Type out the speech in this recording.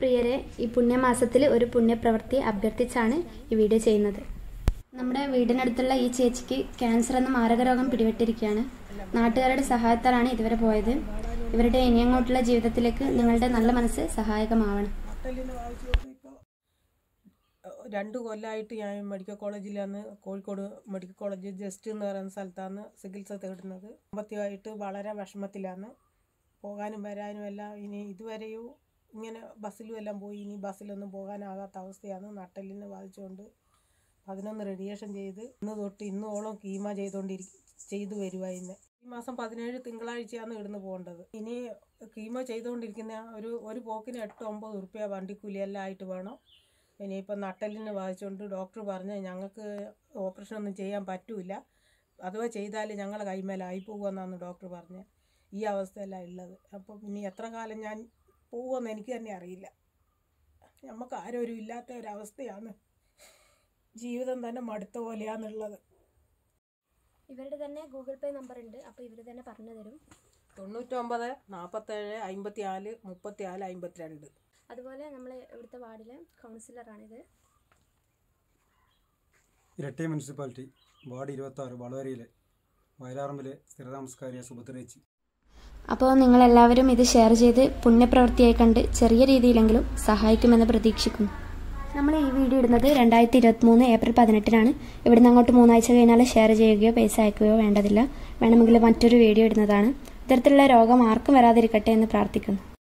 പ്രിയരെ ഈ പുണ്യമാസത്തിൽ ഒരു പുണ്യപ്രവൃത്തി അഭ്യർത്ഥിച്ചാണ് ഈ വീഡിയോ ചെയ്യുന്നത് നമ്മുടെ വീടിനടുത്തുള്ള ഈ ചേച്ചിക്ക് ക്യാൻസർ എന്ന മാരക രോഗം പിടിപെട്ടിരിക്കുകയാണ് നാട്ടുകാരുടെ സഹായത്താലാണ് ഇതുവരെ പോയത് ഇവരുടെ ഇനി അങ്ങോട്ടുള്ള ജീവിതത്തിലേക്ക് നിങ്ങളുടെ നല്ല മനസ്സ് സഹായകമാവണം നട്ടെല്ലിന് ആവശ്യമൊക്കെ ഇപ്പോൾ രണ്ട് കൊല്ലമായിട്ട് ഞാൻ മെഡിക്കൽ കോളേജിലാണ് കോഴിക്കോട് മെഡിക്കൽ കോളേജ് ജസ്റ്റ് എന്ന് പറയുന്ന സ്ഥലത്താണ് ചികിത്സ തേടുന്നത് സാമ്പത്തികമായിട്ട് വളരെ വിഷമത്തിലാണ് പോകാനും വരാനും എല്ലാം ഇനി ഇതുവരെയും ഇങ്ങനെ ബസ്സിലും എല്ലാം പോയി ഇനി ബസ്സിലൊന്നും പോകാനാകാത്ത അവസ്ഥയാണ് നട്ടെല്ലിന് ബാധിച്ചുകൊണ്ട് പതിനൊന്ന് റേഡിയേഷൻ ചെയ്ത് ഇന്ന് തൊട്ട് ഇന്നോളം കീമ ചെയ്തുകൊണ്ടിരി ചെയ്തു വരുവായിരുന്നു ഈ മാസം പതിനേഴ് തിങ്കളാഴ്ചയാണ് ഇവിടുന്ന് പോകേണ്ടത് ഇനി കീമോ ചെയ്തുകൊണ്ടിരിക്കുന്ന ഒരു ഒരു പോക്കിന് എട്ട് ഒമ്പത് ഉറുപ്പ്യ വണ്ടിക്കൂലി എല്ലാം ആയിട്ട് വേണം ഇനിയിപ്പോൾ നട്ടെല്ലിന് ബാധിച്ചുകൊണ്ട് ഡോക്ടർ പറഞ്ഞ് ഞങ്ങൾക്ക് ഓപ്പറേഷൻ ഒന്നും ചെയ്യാൻ പറ്റൂല അഥവാ ചെയ്താൽ ഞങ്ങളെ കൈമേലായി പോകുമെന്നാണ് ഡോക്ടർ പറഞ്ഞത് ഈ അവസ്ഥയല്ല ഉള്ളത് അപ്പം ഇനി എത്ര കാലം ഞാൻ പോകുമെന്ന് എനിക്ക് തന്നെ അറിയില്ല നമുക്ക് ആരോരും ഇല്ലാത്ത ഒരവസ്ഥയാണ് ജീവിതം തന്നെ മടുത്ത പോലെയാണുള്ളത് ഇവരുടെ തന്നെ ഗൂഗിൾ പേ നമ്പർ ഉണ്ട് അപ്പോൾ ഇവർ തന്നെ പറഞ്ഞു തരും തൊണ്ണൂറ്റൊമ്പത് നാൽപ്പത്തേഴ് അമ്പത്തി നാല് മുപ്പത്തി നാല് അമ്പത്തിരണ്ട് അതുപോലെ നമ്മൾ ഇവിടുത്തെ വാർഡിലെ കൗൺസിലറാണിത് ഇരട്ടി മുനിസിപ്പാലിറ്റി വാർഡ് ഇരുപത്താറ് വളവരയിലെ വയലാറമ്പിലെ സ്ഥിരതാമസക്കാരിയ സുഭദ്രേച്ചി അപ്പോൾ നിങ്ങളെല്ലാവരും ഇത് ഷെയർ ചെയ്ത് പുണ്യപ്രവൃത്തിയായി കണ്ട് ചെറിയ രീതിയിലെങ്കിലും സഹായിക്കുമെന്ന് പ്രതീക്ഷിക്കുന്നു നമ്മൾ ഈ വീഡിയോ ഇടുന്നത് രണ്ടായിരത്തി ഇരുപത്തി മൂന്ന് ഏപ്രിൽ പതിനെട്ടിനാണ് ഇവിടുന്ന് അങ്ങോട്ട് മൂന്നാഴ്ച കഴിഞ്ഞാൽ ഷെയർ ചെയ്യുകയോ പൈസ അയക്കുകയോ വേണ്ടതില്ല വേണമെങ്കിൽ മറ്റൊരു വീഡിയോ ഇടുന്നതാണ് ഇത്തരത്തിലുള്ള രോഗം ആർക്കും വരാതിരിക്കട്ടെ എന്ന് പ്രാർത്ഥിക്കുന്നു